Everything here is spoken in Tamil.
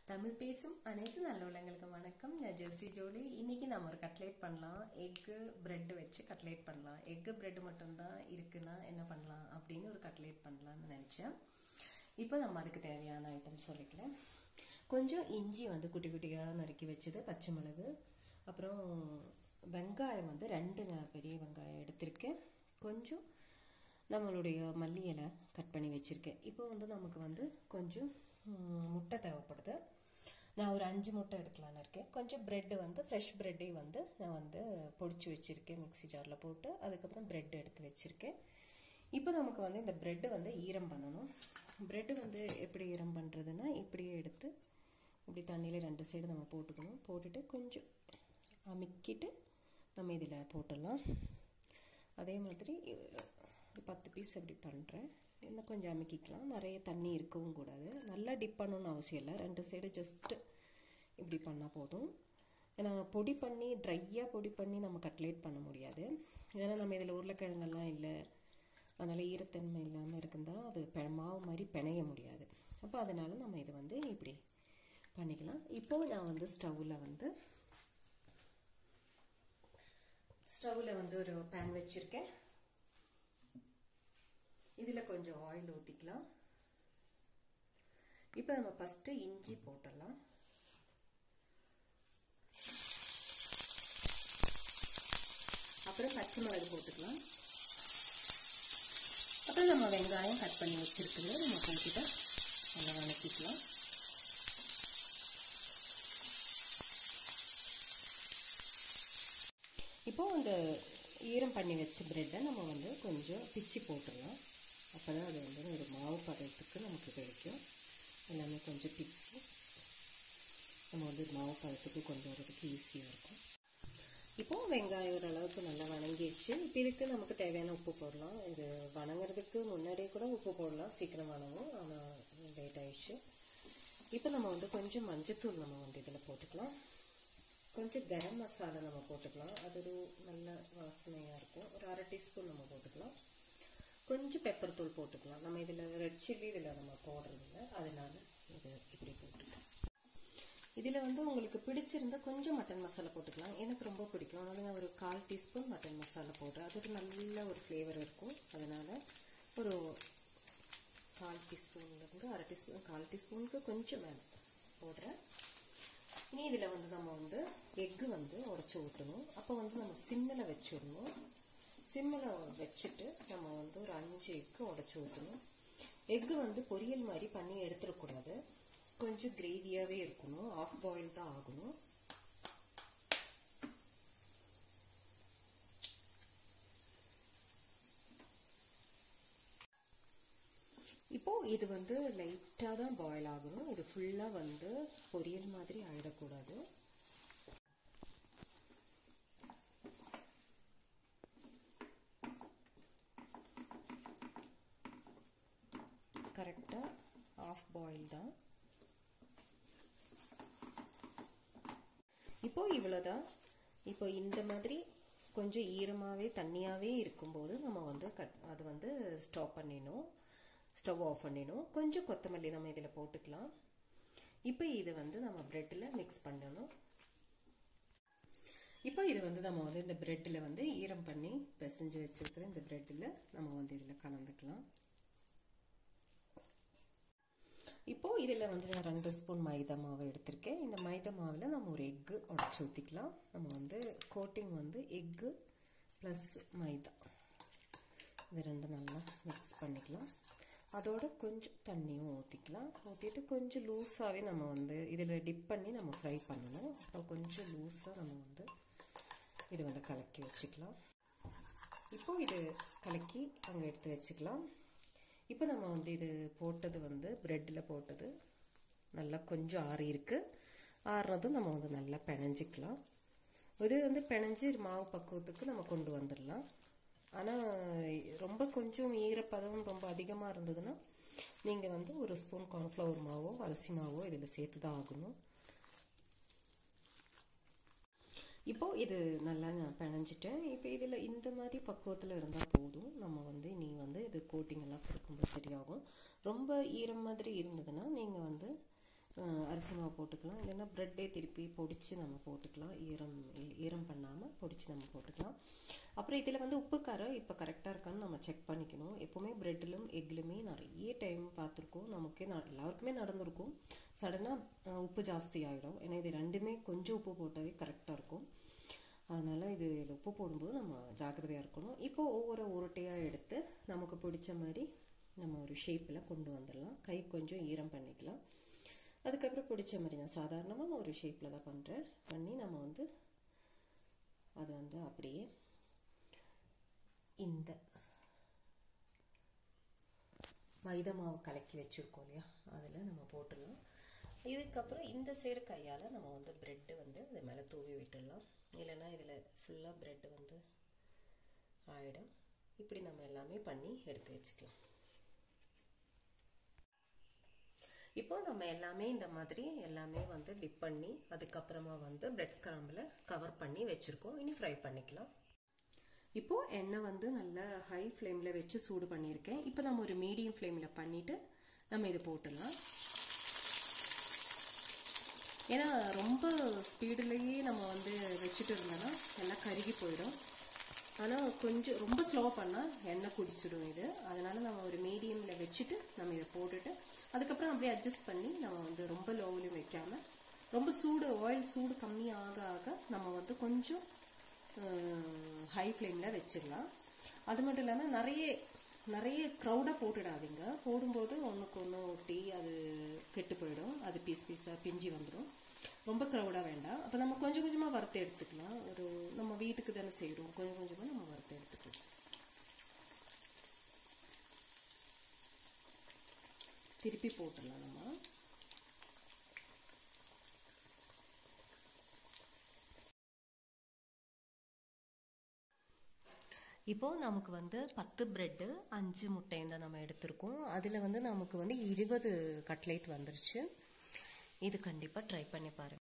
தமிழ் பேசும் அனைத்து நல்ல உள்ளங்களுக்கும் வணக்கம் நான் ஜெர்சி ஜோலி இன்னைக்கு நம்ம ஒரு கட்லேட் பண்ணலாம் எக்கு பிரெட் வச்சு கட்லேட் பண்ணலாம் எக்கு பிரெட் மட்டும்தான் இருக்குன்னா என்ன பண்ணலாம் அப்படின்னு ஒரு கட்லேட் பண்ணலாம்னு நினச்சேன் இப்போ நம்ம அதுக்கு தேவையான ஐட்டம் சொல்லிக்கலாம் கொஞ்சம் இஞ்சி வந்து குட்டி குட்டியாக நறுக்கி வச்சது பச்சை மிளகு அப்புறம் வெங்காயம் வந்து ரெண்டு நான் பெரிய வெங்காயம் எடுத்திருக்கேன் கொஞ்சம் நம்மளுடைய மல்லி இலை கட் பண்ணி வச்சுருக்கேன் இப்போ வந்து நமக்கு வந்து கொஞ்சம் முட்டை தேவைப்படுது நான் ஒரு அஞ்சு முட்டை எடுக்கலான்னு இருக்கேன் கொஞ்சம் ப்ரெட்டு வந்து ஃப்ரெஷ் ப்ரெட்டையும் வந்து நான் வந்து பொடிச்சு வச்சுருக்கேன் மிக்ஸி ஜாரில் போட்டு அதுக்கப்புறம் ப்ரெட் எடுத்து வச்சுருக்கேன் இப்போ நமக்கு வந்து இந்த ப்ரெட்டு வந்து ஈரம் பண்ணணும் ப்ரெட்டு வந்து எப்படி ஈரம் பண்ணுறதுன்னா இப்படியே எடுத்து இப்படி தண்ணியில் ரெண்டு சைடு நம்ம போட்டுக்கணும் போட்டுட்டு கொஞ்சம் அமுக்கிட்டு நம்ம இதில் போட்டுடலாம் அதே மாதிரி பத்து பீஸ் அப்படி பண்ணுறேன் இன்னும் கொஞ்சம் அமுக்கிக்கலாம் நிறைய தண்ணி இருக்கவும் கூடாது நல்லா டிப் பண்ணணும்னு அவசியம் இல்லை ரெண்டு சைடு ஜஸ்ட்டு இப்படி பண்ணால் போதும் ஏன்னா பொடி பண்ணி ட்ரையாக பொடி பண்ணி நம்ம கட்லேட் பண்ண முடியாது ஏன்னா நம்ம இதில் உருளைக்கிழங்கெல்லாம் இல்லை அதனால் ஈரத்தன்மை இல்லாமல் இருக்குந்தா அது மாவு மாதிரி பிணைய முடியாது அப்போ அதனால் நம்ம இதை வந்து இப்படி பண்ணிக்கலாம் இப்போது நான் வந்து ஸ்டவ்வில் வந்து ஸ்டவ்வில் வந்து ஒரு பேன் வச்சுருக்கேன் இதில் கொஞ்சம் ஆயில் ஊற்றிக்கலாம் இப்போ நம்ம ஃபஸ்ட்டு இஞ்சி போட்டுடலாம் அப்புறம் பச்சை மிளகு போட்டுக்கலாம் அப்புறம் நம்ம வெங்காயம் கட் பண்ணி வச்சுருக்குது நம்ம போட்டுட்டு நல்லா வணக்கிக்கலாம் இப்போது அந்த ஈரம் பண்ணி வச்ச ப்ரெட்டை நம்ம வந்து கொஞ்சம் பிச்சு போட்டுடலாம் அப்போ தான் அது வந்து ஒரு மாவு பதத்துக்கு நமக்கு கிடைக்கும் எல்லாமே கொஞ்சம் பிச்சு நம்ம வந்து மாவு பதத்துக்கு கொண்டு வரதுக்கு ஈஸியாக இருக்கும் இப்போது வெங்காயம் ஓரளவுக்கு நல்லா வணங்கிடுச்சு இப்போ இதுக்கு நமக்கு தேவையான உப்பு போடலாம் இது வணங்குறதுக்கு முன்னாடியே கூட உப்பு போடலாம் சீக்கிரம் வணங்கும் ஆனால் லேட் ஆயிடுச்சு இப்போ நம்ம வந்து கொஞ்சம் மஞ்சத்தூள் நம்ம வந்து இதில் போட்டுக்கலாம் கொஞ்சம் கரம் மசாலா நம்ம போட்டுக்கலாம் அது ஒரு நல்ல வாசனையாக இருக்கும் ஒரு அரை டீஸ்பூன் நம்ம போட்டுக்கலாம் கொஞ்சம் பெப்பர் தூள் போட்டுக்கலாம் நம்ம இதில் ரெட் சில்லி இதில் நம்ம போடுறதில்ல அதனால இது இப்படி போட்டுக்கலாம் இதில் வந்து உங்களுக்கு பிடிச்சிருந்தா கொஞ்சம் மட்டன் மசாலா போட்டுக்கலாம் எனக்கு ரொம்ப பிடிக்கும் அதனால நான் ஒரு கால் டீஸ்பூன் மட்டன் மசாலா போடுறேன் அது ஒரு நல்ல ஒரு ஃப்ளேவர் இருக்கும் அதனால் ஒரு கால் டீஸ்பூன்லேருந்து அரை டீஸ்பூன் கால் டீஸ்பூனுக்கு கொஞ்சம் மேலே போடுறேன் இனி இதில் வந்து நம்ம வந்து எக்கு வந்து உடச்சி ஊற்றணும் அப்போ வந்து நம்ம சிம்மில் வச்சிடணும் சிம்மில் வச்சுட்டு நம்ம வந்து ஒரு அஞ்சு எக்கு உடச்சி ஊற்றணும் எக்கு வந்து பொரியல் மாதிரி பண்ணி எடுத்துடக்கூடாது கொஞ்சம் கிரேவியாகவே இருக்கணும் ஆஃப் பாயில் தான் ஆகணும் இப்போது இது வந்து லைட்டாக தான் பாயில் ஆகணும் இது ஃபுல்லாக வந்து பொரியல் மாதிரி ஆகிடக்கூடாது கரெக்டாக ஆஃப் பாயில் தான் இப்போ இவ்வளோதான் இப்போ இந்த மாதிரி கொஞ்சம் ஈரமாகவே தண்ணியாகவே இருக்கும்போது நம்ம வந்து கட் அது வந்து ஸ்டாப் பண்ணிடணும் ஸ்டவ் ஆஃப் பண்ணிடணும் கொஞ்சம் கொத்தமல்லி நம்ம இதில் போட்டுக்கலாம் இப்போ இதை வந்து நம்ம ப்ரெட்டில் மிக்ஸ் பண்ணணும் இப்போ இது வந்து நம்ம வந்து இந்த ப்ரெட்டில் வந்து ஈரம் பண்ணி பிசைஞ்சு வச்சுருக்கிற இந்த ப்ரெட்டில் நம்ம வந்து இதில் கலந்துக்கலாம் இப்போது இதில் வந்து நான் ரெண்டு ஸ்பூன் மைதா மாவு எடுத்திருக்கேன் இந்த மைதா மாவில் நம்ம ஒரு எக்கு உடச்சி ஊற்றிக்கலாம் நம்ம வந்து கோட்டிங் வந்து எக்கு ப்ளஸ் மைதா இது ரெண்டும் நல்லா மிக்ஸ் பண்ணிக்கலாம் அதோட கொஞ்சம் தண்ணியும் ஊற்றிக்கலாம் ஊற்றிட்டு கொஞ்சம் லூஸாகவே நம்ம வந்து இதில் டிப் பண்ணி நம்ம ஃப்ரை பண்ணணும் அப்போ கொஞ்சம் லூஸாக நம்ம வந்து இது வந்து கலக்கி வச்சுக்கலாம் இப்போது இது கலக்கி அங்கே எடுத்து வச்சுக்கலாம் இப்போ நம்ம வந்து இது போட்டது வந்து ப்ரெட்டில் போட்டது நல்லா கொஞ்சம் ஆறி இருக்குது ஆறுனதும் நம்ம வந்து நல்லா பிணைஞ்சிக்கலாம் இது வந்து பிணைஞ்சு மாவு பக்குவத்துக்கு நம்ம கொண்டு வந்துடலாம் ஆனால் ரொம்ப கொஞ்சம் ஈரப்பதம் ரொம்ப அதிகமாக இருந்ததுன்னா நீங்கள் வந்து ஒரு ஸ்பூன் கார்ன்ஃப்ளவர் மாவோ அரிசி மாவோ இதில் சேர்த்து தான் ஆகணும் இப்போது இது நல்லா நான் பிணைஞ்சிட்டேன் இப்போ இதில் இந்த மாதிரி பக்குவத்தில் இருந்தால் போதும் நம்ம வந்து நீ வந்து இது கோட்டிங் எல்லாம் கொடுக்கும்போது சரியாகும் ரொம்ப ஈரம் மாதிரி இருந்ததுன்னா நீங்கள் வந்து அஹ், அரிசி மாவு போட்டுக்கலாம் இல்லைன்னா ப்ரெட்டே திருப்பி பொடிச்சு நம்ம போட்டுக்கலாம் ஈரம் இல்- ஈரம் பண்ணாமல் பொடிச்சு நம்ம போட்டுக்கலாம் அப்புறம் இதில் வந்து உப்பு காரம் இப்போ கரெக்டாக இருக்கான்னு நம்ம செக் பண்ணிக்கணும் எப்போவுமே ப்ரெட்டிலும் எக்லுமே நிறைய டைம் பார்த்துருக்கோம் நமக்கே ந எல்லாருக்குமே நடந்திருக்கும் சடனாக உப்பு ஜாஸ்தி ஆகிடும் ஏன்னா இது ரெண்டுமே கொஞ்சம் உப்பு போட்டாவே கரெக்டாக இருக்கும் அதனால் இது இதில் உப்பு போடும்போது நம்ம ஜாக்கிரதையாக இருக்கணும் இப்போ ஒவ்வொரு உருட்டையாக எடுத்து நமக்கு பிடிச்ச மாதிரி நம்ம ஒரு ஷேப்பில் கொண்டு வந்துடலாம் கை கொஞ்சம் ஈரம் பண்ணிக்கலாம் அதுக்கப்புறம் பிடிச்ச மாதிரி நான் சாதாரணமாக ஒரு ஷேப்பில் தான் பண்ணுறேன் பண்ணி நம்ம வந்து அது வந்து அப்படியே இந்த மைதா மாவு கலக்கி வச்சுருக்கோம் இல்லையா அதில் நம்ம போட்டுடலாம் இதுக்கப்புறம் இந்த சைடு கையால் நம்ம வந்து ப்ரெட்டு வந்து இது மேலே தூவி விட்டுடலாம் இல்லைன்னா இதில் ஃபுல்லாக ப்ரெட்டு வந்து ஆகிடும் இப்படி நம்ம எல்லாமே பண்ணி எடுத்து வச்சுக்கலாம் இப்போ நம்ம எல்லாமே இந்த மாதிரி எல்லாமே வந்து டிப் பண்ணி அதுக்கப்புறமா வந்து பிரெட் ஸ்கிராம்பில் கவர் பண்ணி வச்சுருக்கோம் இனி ஃப்ரை பண்ணிக்கலாம் இப்போ எண்ணெய் வந்து நல்ல ஹை ஃப்ளேமில் வச்சு சூடு பண்ணியிருக்கேன் இப்போ நம்ம ஒரு மீடியம் ஃப்ளேமில் பண்ணிவிட்டு நம்ம இது போட்டுடலாம் ஏன்னா ரொம்ப ஸ்பீடுலேயே நம்ம வந்து வச்சுட்டு இருந்தோன்னா எல்லாம் கருகி போயிடும் ஆனால் கொஞ்சம் ரொம்ப ஸ்லோ பண்ணால் எண்ணெய் குடிச்சிடும் இது அதனால் நம்ம ஒரு மீடியமில் வச்சுட்டு நம்ம இதை போட்டுட்டு அதுக்கப்புறம் அப்படியே அட்ஜஸ்ட் பண்ணி நம்ம வந்து ரொம்ப லோவிலும் வைக்காமல் ரொம்ப சூடு ஆயில் சூடு கம்மி ஆக ஆக நம்ம வந்து கொஞ்சம் ஹை ஃப்ளேமில் வச்சிடலாம் அது மட்டும் இல்லாமல் நிறைய நிறைய க்ரௌடாக போட்டுடாதீங்க போடும்போது ஒன்றுக்கு ஒன்று ஒட்டி அது கெட்டு போயிடும் அது பீஸ் பீஸாக பிஞ்சு வந்துடும் ரொம்ப க்ரௌடாக வேண்டாம் அப்போ நம்ம கொஞ்சம் கொஞ்சமாக வறுத்து எடுத்துக்கலாம் ஒரு நம்ம வீட்டுக்கு தானே செய்கிறோம் கொஞ்சம் கொஞ்சமாக நம்ம வறுத்து எடுத்துக்கலாம் திருப்பி போட்டுடலாம் நம்ம இப்போது நமக்கு வந்து பத்து ப்ரெட்டு அஞ்சு முட்டையும் தான் நம்ம எடுத்திருக்கோம் அதில் வந்து நமக்கு வந்து இருபது கட்லேட் வந்துருச்சு இது கண்டிப்பாக ட்ரை பண்ணி பாருங்கள்